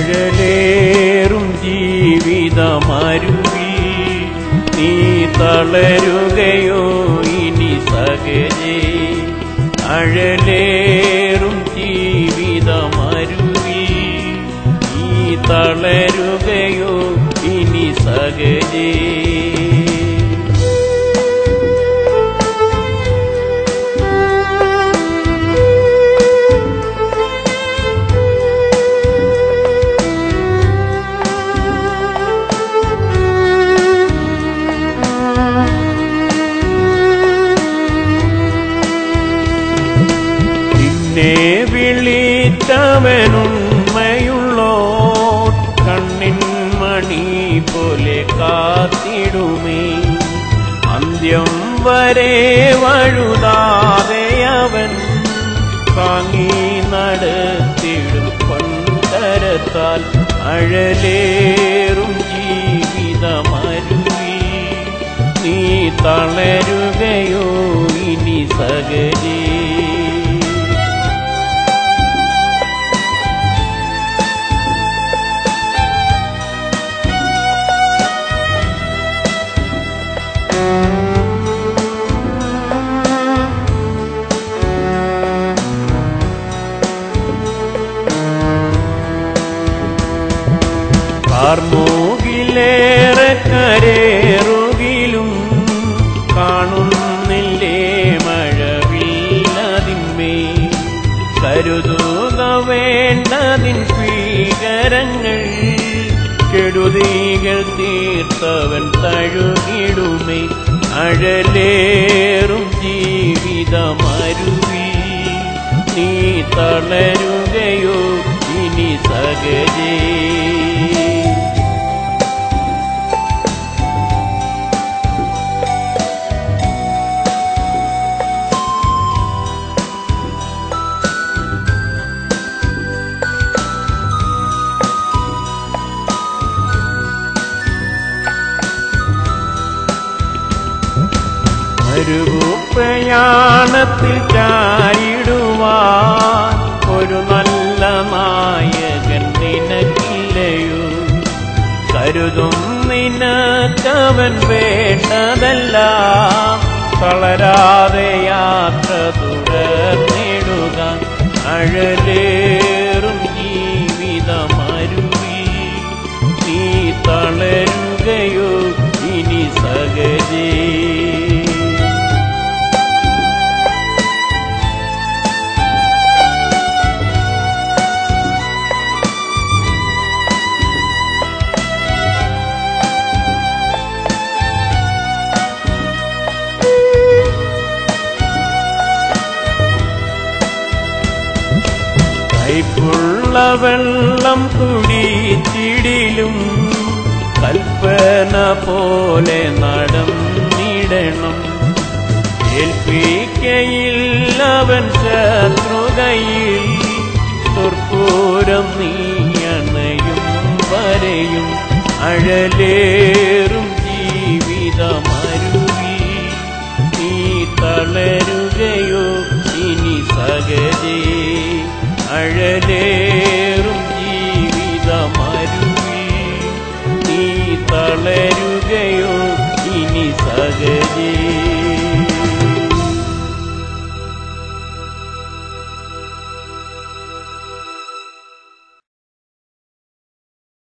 അഴലേറും ജീവിതമരുവി നീ തളരുകയോ ഇനി സകജേ അഴലേറും ജീവിതമരുവി നീ തളരുകയോ ഇനി സകജേ നിന്നെ വിളിച്ചവനുണ്മയുള്ളോ കണ്ണിൻ മണി പോലെ കാത്തിടുമേ അന്ത്യം വരെ വഴുതാതെ അവൻ താങ്ങി നടത്തിടും കൊണ്ടരത്താൽ അഴലേറും ജീവിതമരുവി നീ തളരുകയോ ഇനി സകജേ കാർമൂകിലേറെ കരേറുകിലും കാണുന്നില്ലേ മഴവില്ലതിന്മേ കരുതുക വേണ്ടതിൻ ഭീകരങ്ങൾ കെടുതികൾ തീർത്തവൻ തഴുകിടുമേ അഴലേറും ജീവിതമരുവി നീ തളരുകയോ ഇനി സകജേ മരുഭൂപ്രയാണത്തിൽ ചായിടുവാൻ ഒരു നല്ല നായകൻ നിനക്കില്ലയോ കരുതും നിനക്കവൻ വേണ്ടതല്ല തളരാതെ യാത്ര തുടർന്നിടുക അഴലേറും ജീവിതമരുവി നീ തളരുകയോ ഇനി സകജേ കൈപ്പുള്ള വെള്ളം കുടിച്ചിടിലും കൽപ്പന പോലെ നടന്നിടണം ഏൽപ്പിക്കയില്ലവൻ ശത്രുകയിൽ തുർപ്പൂരം നീയണയും വരെയും അഴലേറും ജീവിതമരുവി നീ തളരുകയോ ഇനി സകജേ അഴലേറും ജീവിതമരുവി നീ തളരുകയോ ഇനി സകജേ